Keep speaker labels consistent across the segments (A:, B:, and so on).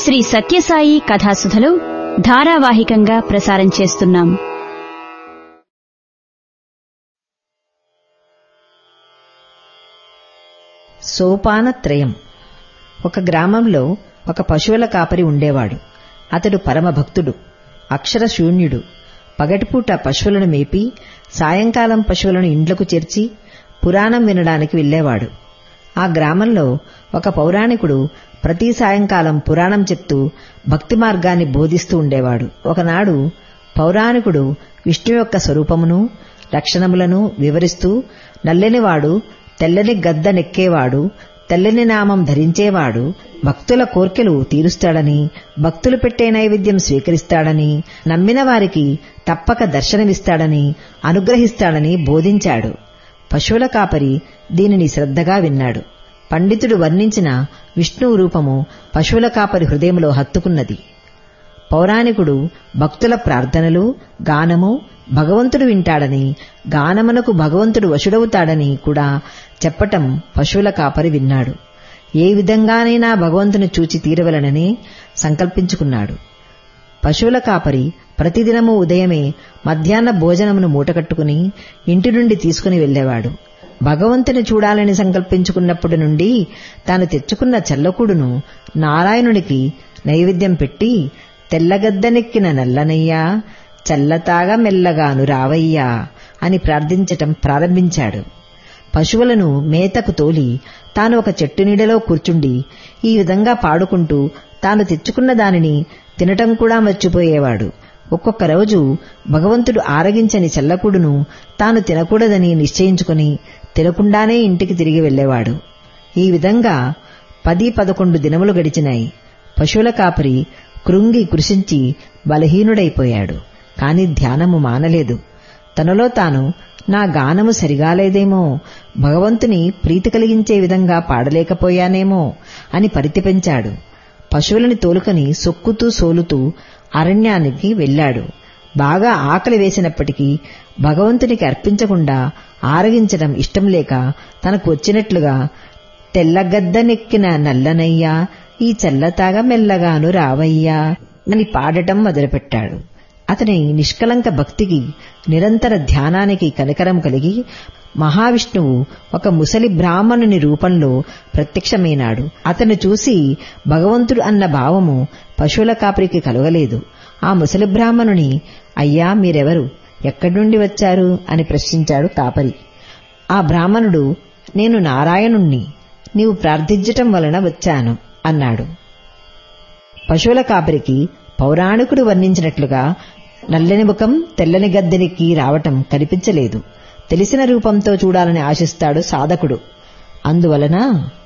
A: శ్రీ సత్యసాయి కథాసుధలో ధారావాహికంగా ప్రసారం చేస్తున్నాం
B: సోపానత్రయం ఒక గ్రామంలో ఒక పశువుల కాపరి ఉండేవాడు అతడు పరమ భక్తుడు అక్షర శూన్యుడు పగటిపూట పశువులను మేపి సాయంకాలం పశువులను ఇండ్లకు చేర్చి పురాణం వినడానికి వెళ్లేవాడు ఆ గ్రామంలో ఒక పౌరాణికుడు ప్రతి సాయంకాలం పురాణం చెప్తూ భక్తి మార్గాన్ని బోధిస్తూ ఉండేవాడు ఒకనాడు పౌరాణికుడు విష్ణు యొక్క స్వరూపమును లక్షణములను వివరిస్తూ నల్లని తెల్లని గద్ద నెక్కేవాడు తెల్లని నామం ధరించేవాడు భక్తుల కోర్కెలు తీరుస్తాడని భక్తులు పెట్టే నైవేద్యం స్వీకరిస్తాడని నమ్మిన వారికి తప్పక దర్శనమిస్తాడని అనుగ్రహిస్తాడని బోధించాడు పశువుల కాపరి దీనిని శ్రద్ధగా విన్నాడు పండితుడు వర్ణించిన విష్ణువు రూపము పశువుల కాపరి హృదయంలో హత్తుకున్నది పౌరాణికుడు భక్తుల ప్రార్థనలు గానము భగవంతుడు వింటాడని గానమునకు భగవంతుడు వశుడవుతాడని కూడా చెప్పటం పశువుల కాపరి విన్నాడు ఏ విధంగానైనా భగవంతుని చూచి తీరవలనని సంకల్పించుకున్నాడు పశువుల కాపరి ప్రతిదినము ఉదయమే మధ్యాహ్న భోజనమును మూటకట్టుకుని ఇంటి నుండి తీసుకుని వెళ్లేవాడు భగవంతుని చూడాలని సంకల్పించుకున్నప్పటి నుండి తాను తెచ్చుకున్న చల్లకూడును నారాయణునికి నైవేద్యం పెట్టి తెల్లగద్దనెక్కిన నల్లనయ్యా చల్లతాగా మెల్లగాను రావయ్యా అని ప్రార్థించటం ప్రారంభించాడు పశువులను మేతకు తోలి తాను ఒక చెట్టు నీడలో కూర్చుండి ఈ విధంగా పాడుకుంటూ తాను తెచ్చుకున్న దానిని తినటం కూడా మర్చిపోయేవాడు ఒక్కొక్క రోజు భగవంతుడు ఆరగించని చల్లకూడును తాను తినకూడదని నిశ్చయించుకుని తినకుండానే ఇంటికి తిరిగి వెళ్లేవాడు ఈ విధంగా పది పదకొండు దినములు గడిచినాయి పశువుల కాపరి కృంగి కృషించి బలహీనుడైపోయాడు కాని ధ్యానము మానలేదు తనలో తాను నా గానము సరిగాలేదేమో భగవంతుని ప్రీతి కలిగించే విధంగా పాడలేకపోయానేమో అని పరితిపెంచాడు పశువులని తోలుకొని సొక్కుతూ సోలుతూ అరణ్యానికి వెళ్లాడు బాగా ఆకలి వేసినప్పటికీ భగవంతునికి అర్పించకుండా ఆరగించడం ఇష్టం లేక తనకు వచ్చినట్లుగా తెల్లగద్దనెక్కిన నల్లనయ్యా ఈ చల్లతాగా మెల్లగాను రావయ్యా అని పాడటం మొదలుపెట్టాడు అతని నిష్కలంక భక్తికి నిరంతర ధ్యానానికి కనికరం కలిగి మహావిష్ణువు ఒక ముసలి బ్రాహ్మణుని రూపంలో ప్రత్యక్షమైనాడు అతను చూసి భగవంతుడు అన్న భావము పశువుల కాపరికి కలగలేదు ఆ ముసలి బ్రాహ్మణుని అయ్యా మీరెవరు ఎక్కడి నుండి వచ్చారు అని ప్రశ్నించాడు కాపరి ఆ బ్రాహ్మణుడు నేను నారాయణుణ్ణి నీవు ప్రార్థించటం వలన వచ్చాను అన్నాడు పశువుల కాపరికి పౌరాణికుడు వర్ణించినట్లుగా నల్లని ముఖం తెల్లని గద్దెనికి రావటం కనిపించలేదు తెలిసిన రూపంతో చూడాలని ఆశిస్తాడు సాధకుడు అందువలన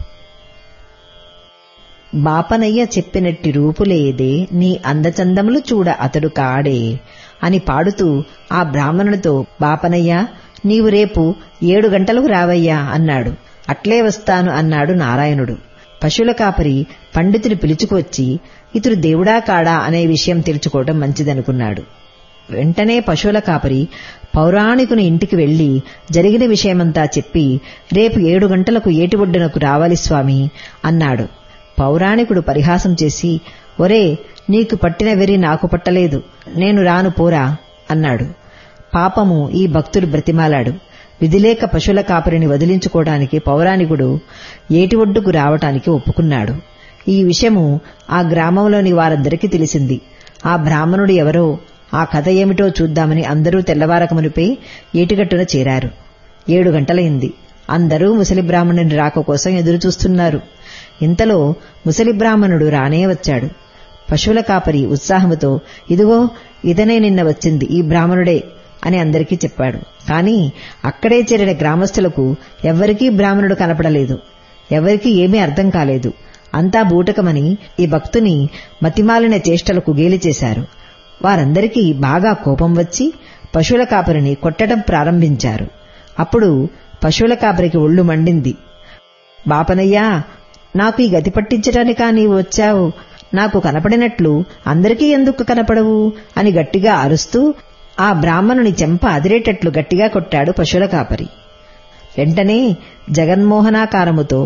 B: బాపనయ్య చెప్పినట్టి రూపులేదే నీ అందచందములు చూడ అతడు కాడే అని పాడుతూ ఆ బ్రాహ్మణుడితో బాపనయ్య నీవు రేపు ఏడు గంటలకు రావయ్యా అన్నాడు అట్లే వస్తాను అన్నాడు నారాయణుడు పశువుల కాపరి పండితుని పిలుచుకువచ్చి ఇతడు దేవుడా కాడా అనే విషయం తెలుసుకోవడం మంచిదనుకున్నాడు వెంటనే పశువుల కాపరి పౌరాణికుని ఇంటికి వెళ్లి జరిగిన విషయమంతా చెప్పి రేపు ఏడు గంటలకు ఏటి ఒడ్డునకు రావాలి స్వామి అన్నాడు పౌరాణికుడు పరిహాసం చేసి ఒరే నీకు పట్టిన వెరి నాకు పట్టలేదు నేను రాను పోరా అన్నాడు పాపము ఈ భక్తుడు బ్రతిమాలాడు విధిలేక పశువుల కాపరిని వదిలించుకోవడానికి పౌరాణికుడు ఏటి ఒడ్డుకు రావటానికి ఒప్పుకున్నాడు ఈ విషయము ఆ గ్రామంలోని వారందరికీ తెలిసింది ఆ బ్రాహ్మణుడు ఎవరో ఆ కథ ఏమిటో చూద్దామని అందరూ తెల్లవారకమునిపై ఏటిగట్టున చేరారు ఏడు గంటలైంది అందరూ ముసలి బ్రాహ్మణుని రాక కోసం ఎదురుచూస్తున్నారు ఇంతలో ముసలి బ్రాహ్మణుడు రానే వచ్చాడు పశువుల కాపరి ఉత్సాహముతో ఇదిగో ఇతనే నిన్న వచ్చింది ఈ బ్రాహ్మణుడే అని అందరికీ చెప్పాడు కాని అక్కడే చేరిన గ్రామస్తులకు ఎవ్వరికీ బ్రాహ్మణుడు కనపడలేదు ఎవరికీ ఏమీ అర్థం కాలేదు అంతా బూటకమని ఈ భక్తుని మతిమాలిన చేష్టలకు గేలి చేశారు వారందరికీ బాగా కోపం వచ్చి పశువుల కాపరిని కొట్టడం ప్రారంభించారు అప్పుడు పశువుల కాపరికి ఒళ్ళు మండింది బాపనయ్యా నాకు ఈ గతి పట్టించటానికా నీవు వచ్చావు నాకు కనపడినట్లు అందరికీ ఎందుకు కనపడవు అని గట్టిగా అరుస్తూ ఆ బ్రాహ్మణుని చెంప అదిరేటట్లు గట్టిగా కొట్టాడు పశువుల కాపరి వెంటనే జగన్మోహనాకారముతో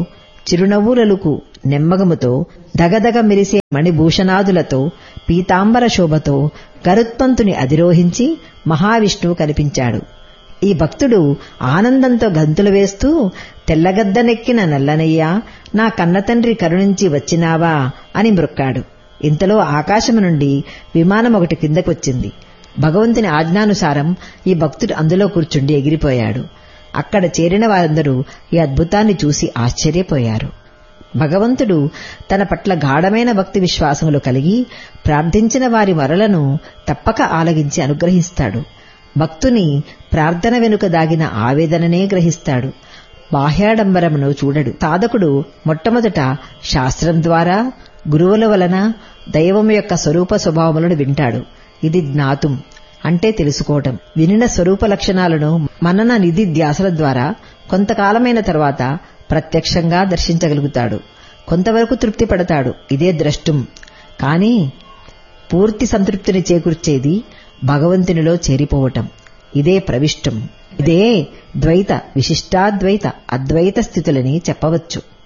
B: చిరునవ్వులలుకు నెమ్మగముతో దగదగ మెరిసే మణిభూషణాదులతో పీతాంబర శోభతో గరుత్మంతుని అధిరోహించి మహావిష్ణువు కనిపించాడు ఈ భక్తుడు ఆనందంతో గంతులు వేస్తూ తెల్లగద్దనెక్కిన నల్లనయ్య నా కన్నతండ్రి కరుణించి వచ్చినావా అని మ్రొక్కాడు ఇంతలో ఆకాశము నుండి విమానం ఒకటి కిందకొచ్చింది భగవంతుని ఆజ్ఞానుసారం ఈ భక్తుడు అందులో కూర్చుండి ఎగిరిపోయాడు అక్కడ చేరిన వారందరూ ఈ అద్భుతాన్ని చూసి ఆశ్చర్యపోయారు భగవంతుడు తన పట్ల గాఢమైన భక్తి విశ్వాసములు కలిగి ప్రార్థించిన వారి మరలను తప్పక ఆలగించి అనుగ్రహిస్తాడు భక్తుని ప్రార్థన వెనుక దాగిన ఆవేదననే గ్రహిస్తాడు బాహ్యాడంబరమును చూడడు సాధకుడు మొట్టమొదట శాస్త్రం ద్వారా గురువుల వలన దైవం యొక్క స్వరూప స్వభావములను వింటాడు ఇది జ్ఞాతం అంటే తెలుసుకోవటం వినిన స్వరూప లక్షణాలను మనన నిధి ధ్యాసల ద్వారా కొంతకాలమైన తర్వాత ప్రత్యక్షంగా దర్శించగలుగుతాడు కొంతవరకు తృప్తి పడతాడు ఇదే ద్రష్టం కానీ పూర్తి సంతృప్తిని చేకూర్చేది భగవంతునిలో చేరిపోవటం ఇదే ప్రవిష్టం ఇదే ద్వైత విశిష్టాద్వైత అద్వైత స్థితులని చెప్పవచ్చు